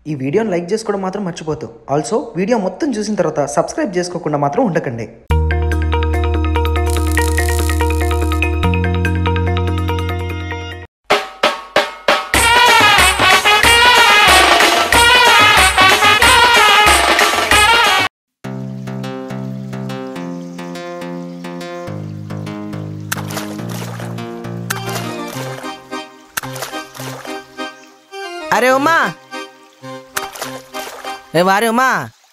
ఈ వీడియోని లైక్ చేసుకోవడం మాత్రం మర్చిపోతూ ఆల్సో వీడియో మొత్తం చూసిన తర్వాత సబ్స్క్రైబ్ చేసుకోకుండా మాత్రం ఉండకండి అరే ఉమా ఏ వారే ఉమా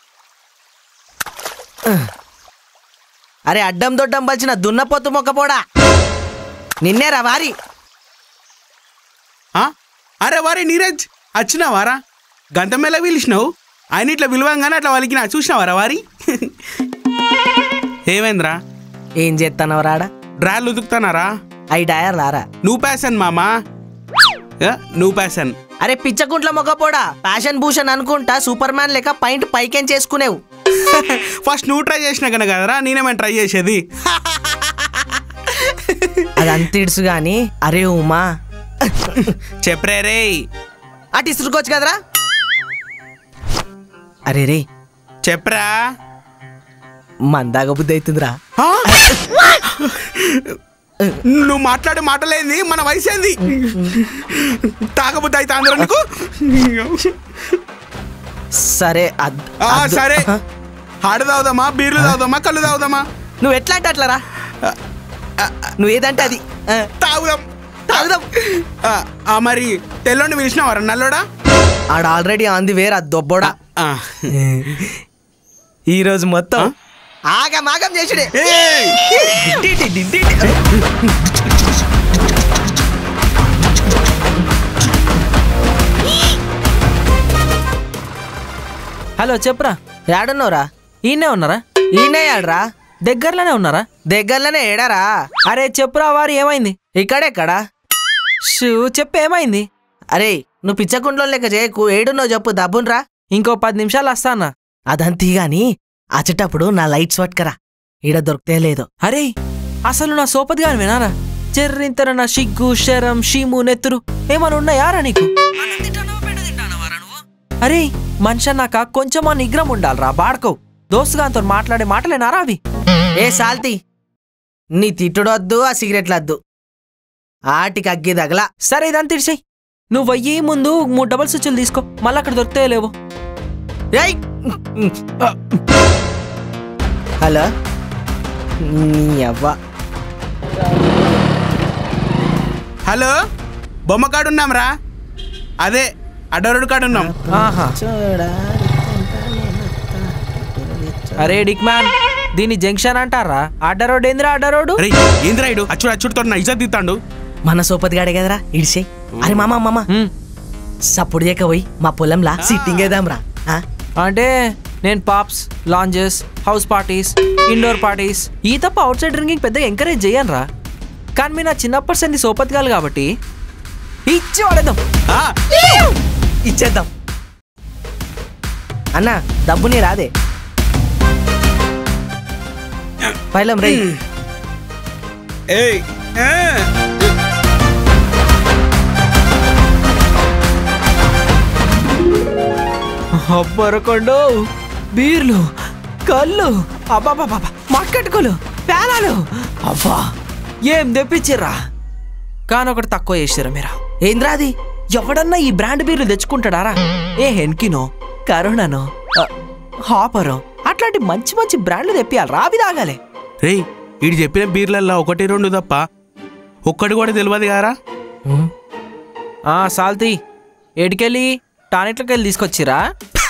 అరే అడ్డం దొడ్డం పలిచిన దున్నపోతు మొక్కపోడా నిన్నేరా వారి ఆ? అరే వారే నీరజ్ వచ్చినావారా గంట మెల్ల పిలిచినావు ఆయన ఇట్లా పిలవంగానే అట్లా వలికినా చూసినావారా వారి ఏమైందిరా ఏం చేస్తానవు రాడా డ్రాయర్లు ఉతుకుతానారా అయి డయర్ లారా నువ్వు ప్యాసన్ మామా ఏ, నువ్వు ప్యాసన్ అరే పిచ్చకుంట్ల మొక్కపోడా ప్యాషన్ భూషణ్ అనుకుంటా సూపర్ మ్యాన్ లెక్క పైంట్ పైకేం చేసుకునేవు ఫస్ట్ నువ్వు ట్రై చేసినా కనుక కదరా నేనేమైనా ట్రై చేసేది అది అంత ఇడుసు గాని అరే ఉమా చెప్పరే రే అటు ఇసురుకోవచ్చు కదరా అరే రే చెప్పరా మందాగ బుద్ధి అవుతుందిరా ఆ? నువ్వు మాట్లాడే మాటలేంది మన వయసు ఏంది తాగబుద్ధి అయితే అందరూ నీకు సరే అద్- ఆ, అద్దు. సరే హాడు తాగుదామా బీర్లు తాగుదామా కళ్ళు తాగుదామా నువ్వు ఎట్లా అంటే అట్లరా నువ్వు ఏదంటే అది ఆ, తాగుదాం తాగుదాం ఆ, ఆ, మరి తెల్లోని పిలిచినావారా నల్లోడా ఆడ ఆల్రెడీ ఆంది వేరా దొబ్బోడా ఆ. ఈ రోజు మొత్తం ఆగం ఆగం చేసుడే ఏయ్! టి, టి, టి, టి, టి. హలో చెప్పురా ఏడున్నావురా ఈయనే ఉన్నారా ఈయనే ఆడరా దగ్గరలోనే ఉన్నారా దగ్గరలోనే ఏడారా అరే చెప్పురా వారు ఏమైంది ఇక్కడెక్కడా షూ చెప్పు ఏమైంది అరే నువ్వు పిచ్చకుంట్లో లెక్క చేయకు ఏడున్నావు చెప్పు దబ్బున్రా ఇంకో పది నిమిషాలు వస్తానా అదంతీ గాని అచ్చేటప్పుడు నా లైట్స్ పట్టుకరా ఈడ దొరికితే లేదో అరే అసలు నా సోపతి గాని వినారా చెర్రింతర నా సిగ్గు శరం షీము నెత్తురు ఏమైనా ఉన్నాయారా నీకు అరే మనిషి నాక కొంచెమా నిగ్రహం ఉండాలిరా బాడుకో దోస్తుగాంతో మాట్లాడే మాటలేనారా అవి ఏ సాల్తీ నీ తిట్టుడొద్దు ఆ సిగరెట్లు వద్దు ఆటికి అగ్గి తగలా సరే ఇదంతా ఇడిసేయ్ నువ్వు అయ్యి ముందు మూడు డబల్ స్విచ్లు తీసుకో మళ్ళీ అక్కడ దొరికితే లేవు ఏయ్! హలో నీ అవ్వ హలో బొమ్మ కాడున్నాం రా అదే అడ్డరోడు కాడున్నాం ఆహా అరే డిక్ మ్యాన్ దీన్ని జంక్షన్ అంటారా అడ్డ రోడ్ ఏందిరా అడ్డ రోడ్డు అరే ఏంద్రాయుడు అచ్చుడు అచ్చుడుతో నా ఇజ్జత్ తీస్తాడు మన సోపతి గాడే కదరా ఇడిసే అరే మామ మామ హ్మ్. సప్పుడు చేయక పోయి మా పొలంలా సిట్టింగ్ వేద్దాంరా ఆ? అంటే నేను pubs lounges house parties indoor parties ఈ తప్ప అవుట్ సైడ్ డ్రింకింగ్ పెద్దగా ఎంకరేజ్ చేయను రా కానీ మీ నా చిన్నప్పటి సంది సోపతిగాలు కాబట్టి ఇచ్చి వాడేద్దాం ఆ, ఇచ్చేద్దాం అన్న డబ్బుని రాదే పైలం రే ఏయ్ ఏ. అబ్బరకొండు బీర్లు కళ్ళు అబ్బాబాబా మక్కట్టుకోలు పేలాలు అబ్బా ఏం తెప్పించిర్రా కానీ ఒకటి తక్కువ చేసిరా మీరా ఏంద్రా అది ఎవడన్నా ఈ బ్రాండ్ బీర్లు తెచ్చుకుంటాడారా ఏ హెన్కినో కరోనానో ఆ, హాపరో అట్లాంటి మంచి మంచి బ్రాండ్లు తెప్పియాలి రావి తాగాలి రేయ్ వీడు చెప్పిన బీర్లల్లో ఒకటి రెండు తప్ప ఒక్కటి కూడా తెలియదు కారా ఆ సాల్తీ ఏడికెళ్ళి టానిట్లకి వెళ్ళి తీసుకొచ్చిరా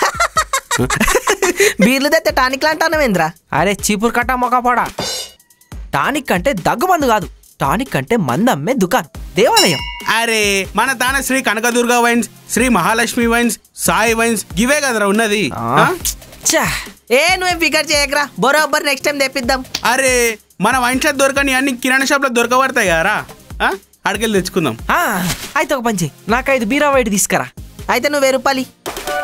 బీర్లు తెస్తే టానిక్లు అంటానవేంద్రా అరే చీపురు కట్ట మొక్కపోడా టానిక్ అంటే దగ్గుమందు కాదు టానిక్ అంటే మందమ్మే దుకాణం దేవాలయం అరే మన తాన Shri Kanakadurga wines Shri Mahalakshmi wines Sai wines ఇవే కదరా ఉన్నది ఆ? ఛా, ఏ నువ్వేం ఫికర్ చేయకరా బరోబర్ నెక్స్ట్ టైం తెప్పిద్దాం అరే మన వైన్ షాప్ దొరకని అన్ని కిరాణా షాప్ లో దొరకబడతాయి కదరా ఆ? అడికెళ్ళి తెచ్చుకుందాం ఆ, అయితే ఒక పంచి నాకు ఐదు బీరా వైట్ తీసుకురా అయితే నువ్వు వెయ్యి రూపాయలు ఇ.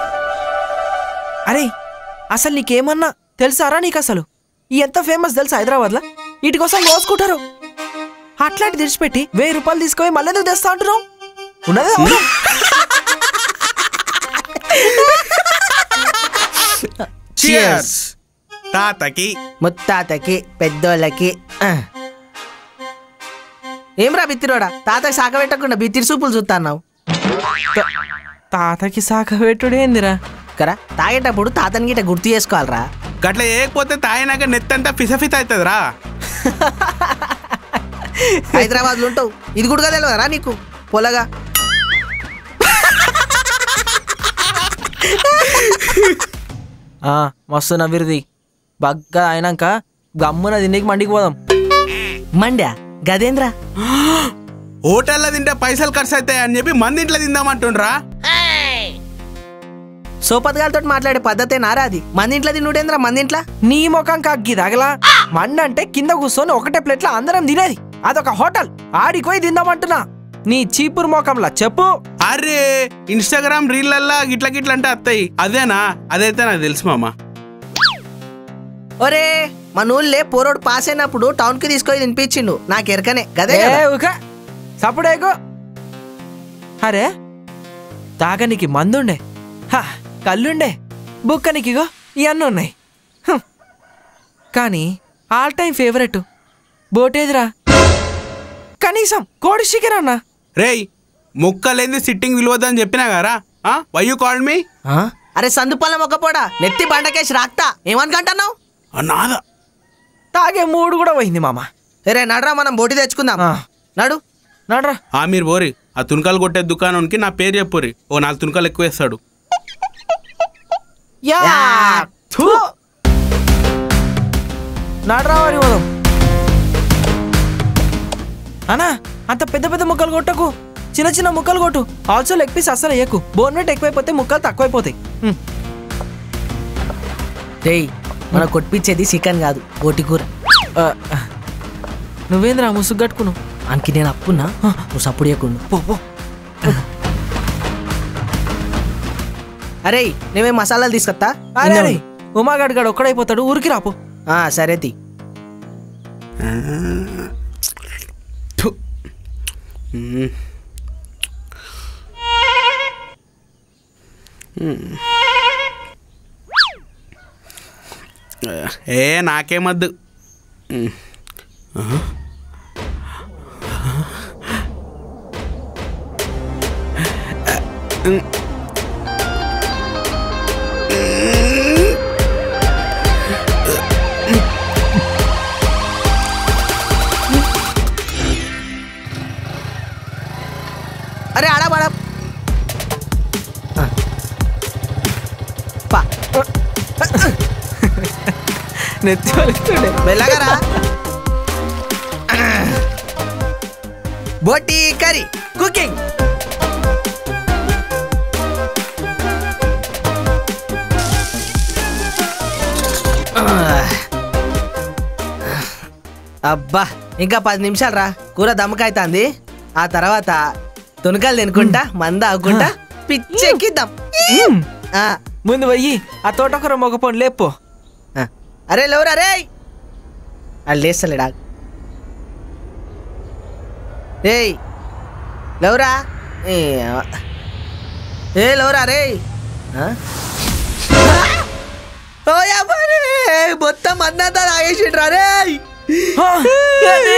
అరే అసలు నీకేమన్నా తెలుసారా నీకు అసలు ఈ ఎంత ఫేమస్ తెలుసా హైదరాబాద్లో వీటి కోసం మోసుకుంటారు అట్లాంటి తెచ్చిపెట్టి వెయ్యి రూపాయలు తీసుకొని మళ్ళీ ఎందుకు తెస్తా అంటున్నావు ఉన్నదే అవును చియర్స్ తాతకి ముత్తాతకి పెద్దోళ్ళకి ఆ. ఏమ్రా బిత్తిరోడా తాతకి సాక పెట్టకుండా బిత్తిరి సూపులు చూస్తున్నావు తాతకి సాక పెట్టుడు ఏందిరా కదా తాగేటప్పుడు తాతని గిట్ట గుర్తు చేసుకోవాలరా గట్ల వేయకపోతే తాగినాక నెత్తంతా ఫిసఫిస అవుతుందిరా హైదరాబాద్లో ఉంటావు ఇది కూడా తెలియదురా నీకు పొలగా ఆ, మస్తు నవ్విరిది బగ్గా అయినాక గమ్మున తిండికి మండికి పోదాం మండ్యా గదేంద్రా హోటల్లో తింటే పైసలు ఖర్చు అవుతాయి అని చెప్పి మంది ఇంట్లో తిందామంటుండ్రా సోపతిగాలతో మాట్లాడే పద్ధతే నారా అది మంది ఇంట్లో తినుడేంద్రా మంది ఇంట్లో నీ ముఖం కగ్గి తగలా మండ అంటే కింద కూర్చొని ఒకటే ప్లేట్లో అందరం తినేది అదొక హోటల్ ఆడికి పోయి తిందామంటున్నా నీ చీపురు ముఖంలా చెప్పు అరే ఇన్స్టాగ్రామ్ రీల్లల్లా గిట్ల గిట్ల అంటే వస్తాయి అదేనా అదైతే నాకు తెలుసు మామ ఒరే మన ఊళ్ళే పోరోడు పాస్ అయినప్పుడు టౌన్ కి తీసుకొని తినిపించిండు నాకు ఎరకనే గదే ఏ కదా. ఊక సప్పుడేకు అరే తాగనికి మందుండే హా, కళ్ళుండే బుక్కనికిగో ఇవన్నీ ఉన్నాయి హుం. కానీ ఆల్ టైం ఫేవరెట్ బోటేదిరా కనీసం కోడి చికెన్ అన్నా రేయ్ ముక్కలేంది సిట్టింగ్ విలువద్దని చెప్పినా గారా వై యూ కాల్ మీ ఆ? అరే సందుపల్ల మొక్కపోడా నెత్తి బండకేసి రాక్తా ఏమనుకుంటున్నావు నాదా తాగే మూడు కూడా పోయింది మామ రే నడరా మనం బోటి తెచ్చుకుందాం ఆ. నడు నడ్రా ఆ మీరు పోరి ఆ తునకాలు కొట్టే దుకాణానికి నా పేరు చెప్పురి ఓ నాలుగు తునకాలు ఎక్కువ వేస్తాడు యా థూ. నడ్రా వారి పోదాం అన్నా అంత పెద్ద పెద్ద ముక్కలు కొట్టకు చిన్న చిన్న ముక్కలు కొట్టు ఆల్సో లెగ్ పీస్ అస్సలు వేయకు బోన్ వెయిట్ ఎక్కువైపోతే ముక్కలు తక్కువైపోతాయి హ్మ్. రేయ్ మన కొట్టిపించేది చికెన్ కాదు బోటి కూర ఆ, నువ్వేంద్రా ముసుగు కట్టుకున్నావు అంకి నేను అప్పున్నా నువ్వు సప్పుడు చేయకుండా పో పో అరే నేమే మసాలాలు తీసుకొస్తా అరే అరే ఉమాగాడు గాడు ఒక్కడైపోతాడు ఊరికి రాపో ఆ, సరే తి థు. మ్మ్. మ్మ్. ఏ నాకేమద్దు మ్మ్. ఆహా. అరే ఆడా బాడా పా నెత్తి వలుస్తుండే. మెల్లగరా బోటి కర్రీ కుకింగ్ అబ్బా ఇంకా పది నిమిషాలు రా కూర దమ్మకైతుంది ఆ తర్వాత తునకలు తినుకుంటా మంద ఆగుకుంటా పిచ్చెక్కిద్దాం మ్మ్. ఆ, ముందు పోయి ఆ తోటకూర మొగపోండి లేపో ఆ. అరే లేవురా రే అది లేస్తలేడా రేయ్ లేవురా ఏ ఏ లేవురా రే మొత్తం అందంతా తాగేసిండ్రా రే హా, ఏంది?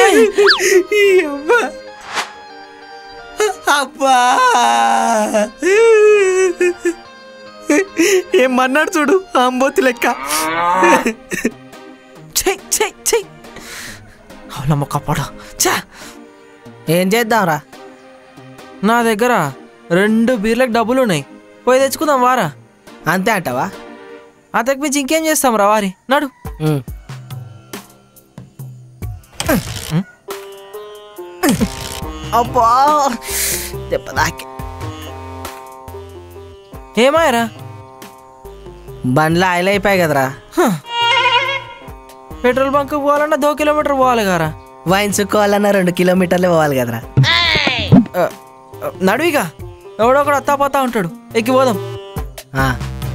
అబ్బా ఏమన్నాడు చూడు అంబోతి లెక్క చెయ్ చెయ్ చెయ్ అవునమ్మ కప్పడ చా ఏం చేద్దాంరా నా దగ్గర రెండు బీర్లకు డబ్బులు ఉన్నాయి పోయి తెచ్చుకుందాం వారా అంతే అంటావా అంతకు మించి ఇంకేం చేస్తాం రా వారి నడు ఉమ్. అబ్బా దెబ్బ తాకి ఏమాయరా బండ్లో ఆయిల్ అయిపోయాయి కదరా పెట్రోల్ బంక్ పోవాలన్నా దో కిలోమీటర్ పోవాలి గారా వైన్ చుక్కోవాలన్నా రెండు కిలోమీటర్లే పోవాలి కదరా ఆ, ఆ, నడువిగా ఎవడో ఒకడు అత్తా పోతా ఉంటాడు ఎక్కి పోదాం ఆ.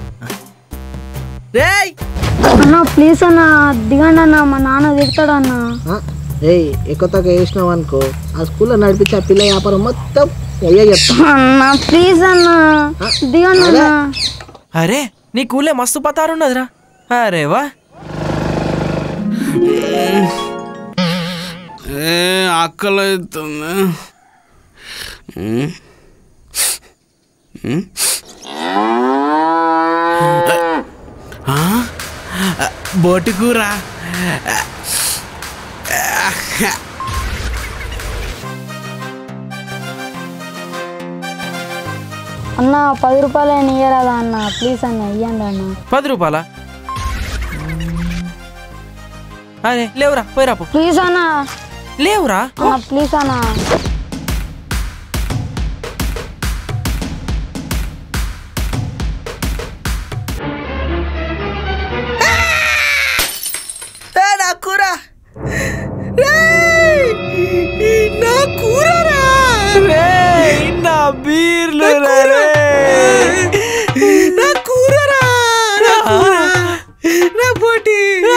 రేయ్ అన్న ప్లీజ్ అన్న దిగండి అన్న మా నాన్న తిడతాడు అన్న ఏయ్ ఎక్కువ తక్కువ వేసినావు అనుకో ఆ స్కూల్లో నడిపించే ఆ పిల్ల వ్యాపారం మొత్తం అయ్యా చెప్తా అన్న ప్లీజ్ అన్న దిగండి అన్న అరే నీ కూలే మస్తు పతారున్నదిరా అరే వా ఏ ఆకలి అవుతుంది ఉమ్. ఉమ్. ఆ? బోటి కూర అన్న పది రూపాయలు అయినా ఇయ్యరాదా అన్న ప్లీజ్ అన్న ఇయ్యండి అన్న పది రూపాయల అరే లేవురా పోయిరా పో ప్లీజ్ అన్న లేవురా అన్న ప్లీజ్ అన్న ఏ, నా కూర ఏయ్! నా కూరరా రేయ్, నా బీర్లు రా రేయ్. నా కూరరా నా కూర నా పోటీ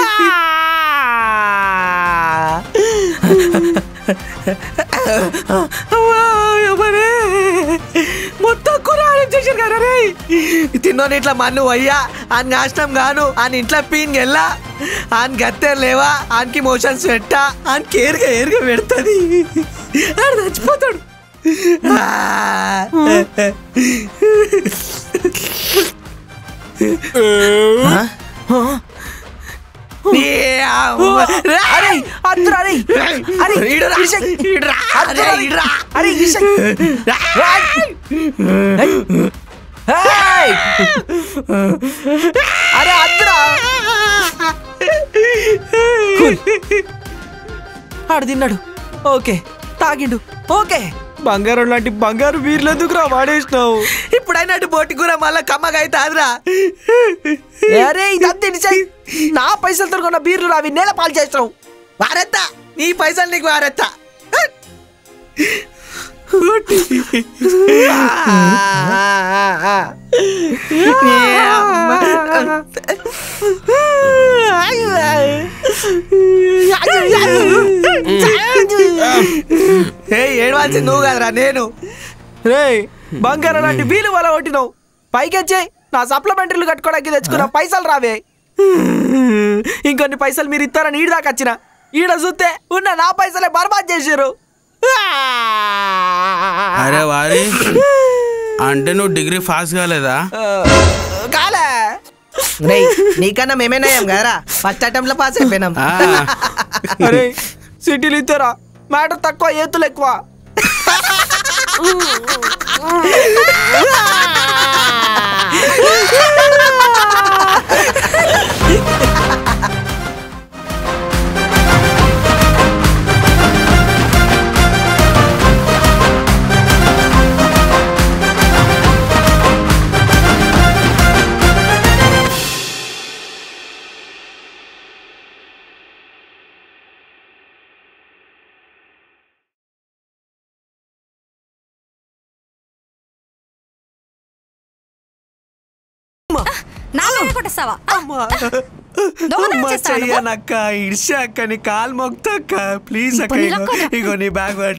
మొత్తం కూర చేశారు కదా రే తిన్నోని ఇట్లా మన్ను అయ్యా ఆయన నాశనం గాను ఆయన ఇంట్లో పీన్ గెల్లా ఆయన గత్తె లేవా ఆయనకి మోషన్స్ పెట్టా ఆయన కేరుగా ఏరుగా పెడుతుంది ఆయన చచ్చిపోతాడు ఆ. నీ అమ్మ. అరే అత్తురా అరే అరే ఈడురా, ఇడిసేయ్. ఈడురా, అరే, అత్తురా, ఈడురా. అరే ఇడిసేయ్. ఏయ్! అరే అద్దురా ఆడు తిన్నాడు ఓకే తాగిండు ఓకే బంగారం లాంటి బంగారు బీర్లు ఎందుకురా వాడేసినావు ఇప్పుడైనా అటు బోటి కూర మళ్ళా కమ్మగా అవుతాదిరా అరే ఇదంతా ఇడిసేయ్. నా పైసలతో కొన్న బీర్లు అవి నేల పాలు చేసినావు వారెత్తా నీ పైసలు నీకు వారెత్తా ఏ ఏడవాల్సింది నువ్వు కదరా నేను రే బంగారం లాంటి వీలు వల కొట్టినావు పైకెచ్చే నా సప్లిమెంటరీలు కట్టుకోవడానికి తెచ్చుకున్న పైసలు రావే ఇంకొన్ని పైసలు మీరు ఇస్తారని ఈడ దాకా వచ్చిన ఈడ చూస్తే ఉన్న నా పైసలే బర్బాద్ చేసారు అరే వారి అంటే నువ్వు డిగ్రీ పాస్ కాలేదా కాలే రేయ్ నీకన్నా మేమేనాయం కదరా ఫస్ట్ అటెంప్ట్ లో పాస్ అయిపోయినాం ఆ, అరే సిటీలు ఇస్తారా మ్యాటర్ తక్కువ ఏతులు ఎక్కువ నా మీద కొట్టేస్తావా దొంగతనం చేస్తావా నువ్వు? చెయ్యనక్క ఇడిసా అక్క నీ కాలు మొక్తక్క ప్లీజ్ అక్క ఇప్పుడు ఇగో నిలక్కొట్టు. ఇగో నీ బ్యాగ్